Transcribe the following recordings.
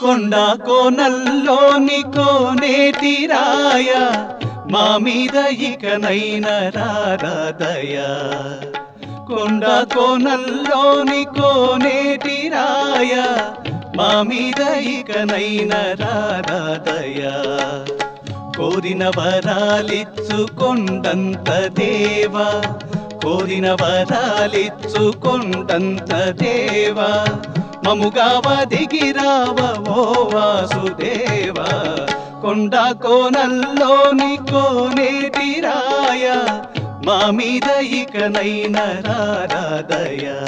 కొండ కోనల్లోని కోనేటి రాయ మా మీద ఇకనైన రారాదయా కొండ కోనల్లోని కోనేటి రాయ మా మీద ఇకనైన రారాదయా కోరిన వరాలిచ్చుకొండంత దేవా కోరిన వరాలిచ్చుకొండంత దేవా మముగా వదిగిరావ ఓ వాసుదేవా కొండ కోనల్లోని కోనేటి రాయ మా మీద ఇకనైన రారాదయా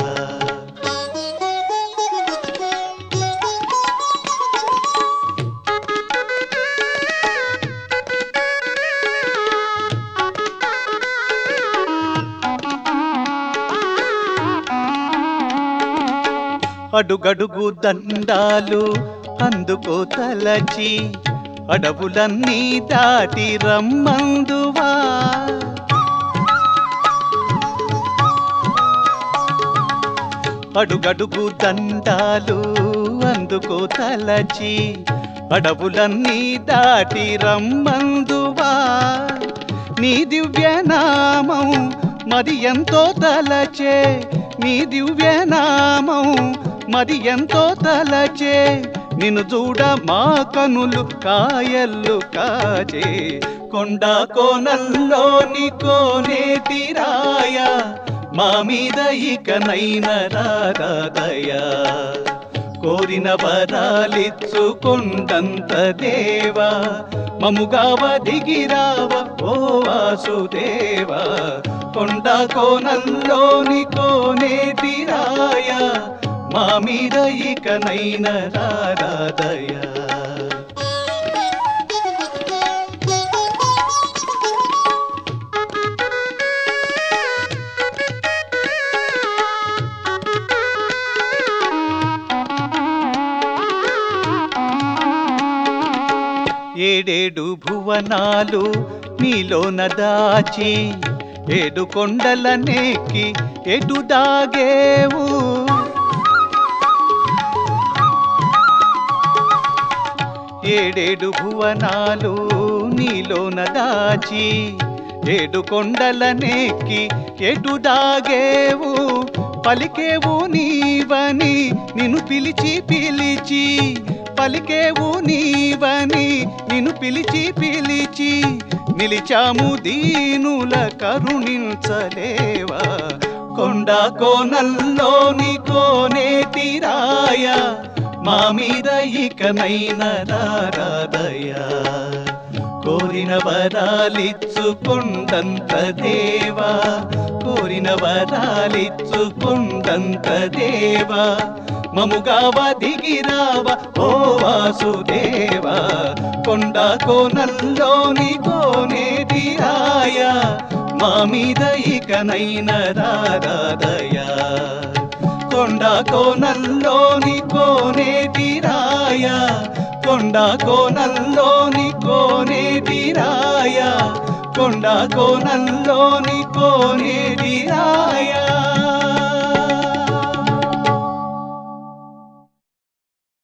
అడుగడుగు దండాలు అందుకో తలచి అడవులన్నీ దాటి రమ్మందువా అడుగడుగు దండాలు అందుకో తలచి అడవులన్నీ దాటి రమ్మందువా నీ దివ్యనామం మరి ఎంతో తలచే నీ దివ్యనామం మరి ఎంతో తలచే నిన్ను చూడ మా కనులు కాయల్లు కాచే కొండ కోనల్లోని కోనేటి రాయ మా మీద ఇకనైన రారాదయా కోరిన వరాలిచ్చుకొండంత దేవా మముగా వదిగిరావ ఓ వాసుదేవా కొండ కోనల్లోని కోనేటి రాయ మా మీద ఇకనైన రారాదయా ఏడేడు భువనాలు నీలోన దాచి ఏడు కొండల నెక్కి ఎటు దాగేవు ఏడేడు భువనాలు నీలోన దాచి ఏడు కొండల నెక్కి ఎటు దాగేవు పలికేవు నీవని నిన్ను పిలిచి పిలిచి పలికేవు నీవని నిన్ను పిలిచి పిలిచి నిలిచాము దీనుల కరుణించలేవా కొండ కోనల్లోని కోనేటి రాయ మా మీద ఇకనైన రారాదయా కోరిన వరాలిచ్చుకొండంత దేవా కోరిన వరాలిచ్చుకొండంత దేవా మముగా వదిగిరావ ఓ వాసుదేవా కొండ కోనల్లోని కోనేటి రాయ మా మీద ఇకనైన రారాదయా కొండ కోనల్లోని కోనేటి రాయ కొండ కోనల్లోని కోనేటి రాయ కొండ కోనల్లోని కోనేటి రాయ